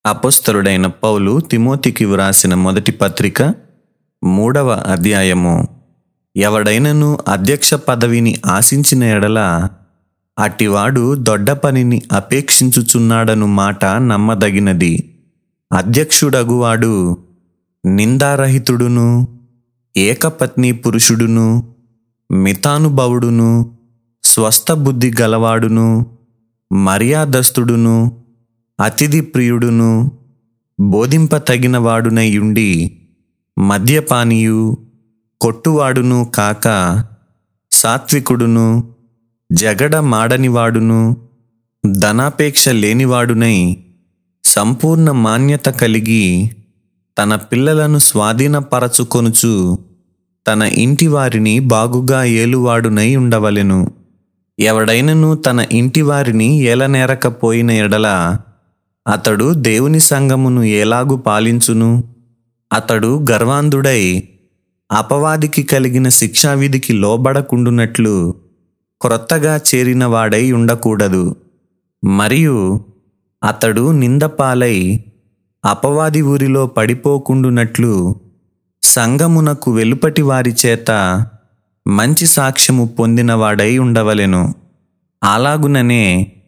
అపొస్తలుడైన పౌలు తిమోతికి వ్రాసిన మొదటి పత్రిక మూడవ అధ్యాయము ఎవడైనను అధ్యక్ష పదవిని ఆశించిన ఎడల అట్టివాడు దొడ్డ పనిని అపేక్షించుచున్నాడను మాట నమ్మదగినది అధ్యక్షుడగువాడు నిందారహితుడును ఏకపత్ని పురుషుడును మితానుభవుడును స్వస్థ బుద్ధి గలవాడును మర్యాదస్తుడును అతిథి ప్రియుడును బోధింపతగినవాడునై ఉండి మద్యపానీయు కొట్టువాడును కాక సాత్వికుడును జగడ మాడనివాడును ధనాపేక్ష లేనివాడునై సంపూర్ణ మాన్యత కలిగి తన పిల్లలను స్వాధీనపరచుకొనుచు తన ఇంటి వారిని బాగుగా ఏలువాడునై ఉండవలెను ఎవడైనను తన ఇంటి వారిని ఏలనేరకపోయిన ఎడల అతడు దేవుని సంఘమును ఎలాగు పాలించును అతడు గర్వాంధుడై అపవాదికి కలిగిన శిక్షావిధికి లోబడకుండునట్లు క్రొత్తగా చేరిన వాడై ఉండకూడదు మరియు అతడు నిందపాలై అపవాది ఊరిలో పడిపోకుండునట్లు సంగమునకు వెలుపటి వారి చేత మంచి సాక్ష్యము పొందినవాడై ఉండవలెను అలాగుననే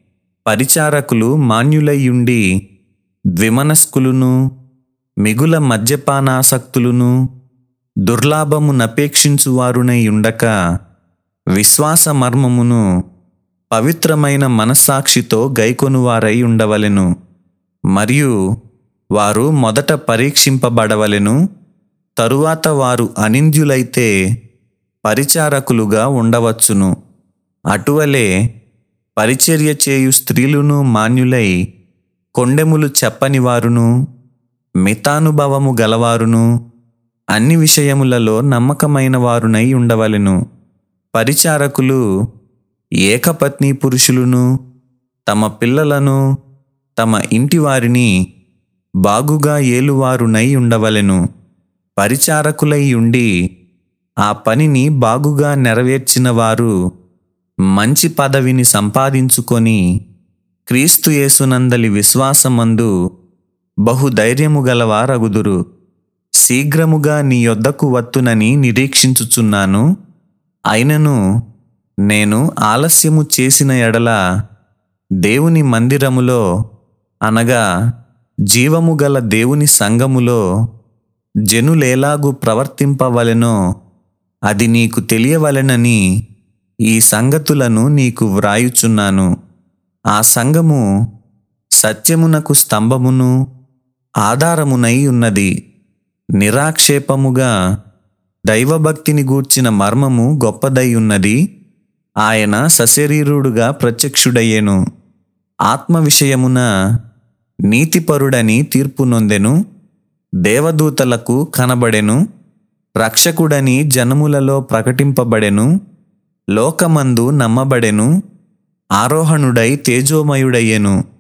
పరిచారకులు మాన్యులయ్యుండి ద్విమనస్కులును మిగుల మద్యపానాసక్తులును దుర్లాభము నపేక్షించువారునై ఉండక విశ్వాస మర్మమును పవిత్రమైన మనస్సాక్షితో గైకొనువారై ఉండవలెను మరియు వారు మొదట పరీక్షింపబడవలెను తరువాత వారు అనింద్యులైతే పరిచారకులుగా ఉండవచ్చును అటువలే పరిచర్య చేయు స్త్రీలును మాన్యులై కొండెములు చెప్పని వారును మితానుభవము గలవారును అన్ని విషయములలో నమ్మకమైన వారునై ఉండవలెను పరిచారకులు ఏకపత్ని పురుషులను తమ పిల్లలను తమ ఇంటి వారిని బాగుగా ఏలువారునై ఉండవలెను పరిచారకులై ఉండి ఆ పనిని బాగుగా నెరవేర్చిన వారు మంచి పదవిని సంపాదించుకొని క్రీస్తు యేసునందలి విశ్వాసమందు బహుధైర్యము గలవారగుదురు శీఘ్రముగా నీ యొద్దకు వత్తునని నిరీక్షించుచున్నాను అయినను నేను ఆలస్యము చేసిన ఎడల దేవుని మందిరములో అనగా జీవము గల దేవుని సంఘములో జనులేలాగు ప్రవర్తింపవలెనో అది నీకు తెలియవలెనని ఈ సంగతులను నీకు వ్రాయుచున్నాను ఆ సంఘము సత్యమునకు స్తంభమును ఆధారమునై ఉన్నది నిరాక్షేపముగా దైవభక్తిని గూర్చిన మర్మము గొప్పదై ఉన్నది ఆయన సశరీరుడుగా ప్రత్యక్షుడయ్యెను ఆత్మ విషయమున నీతిపరుడని తీర్పు నొందెను దేవదూతలకు కనబడెను రక్షకుడని జనములలో ప్రకటింపబడెను లోకమందు నమ్మబడెను ఆరోహణుడై తేజోమయుడయ్యెను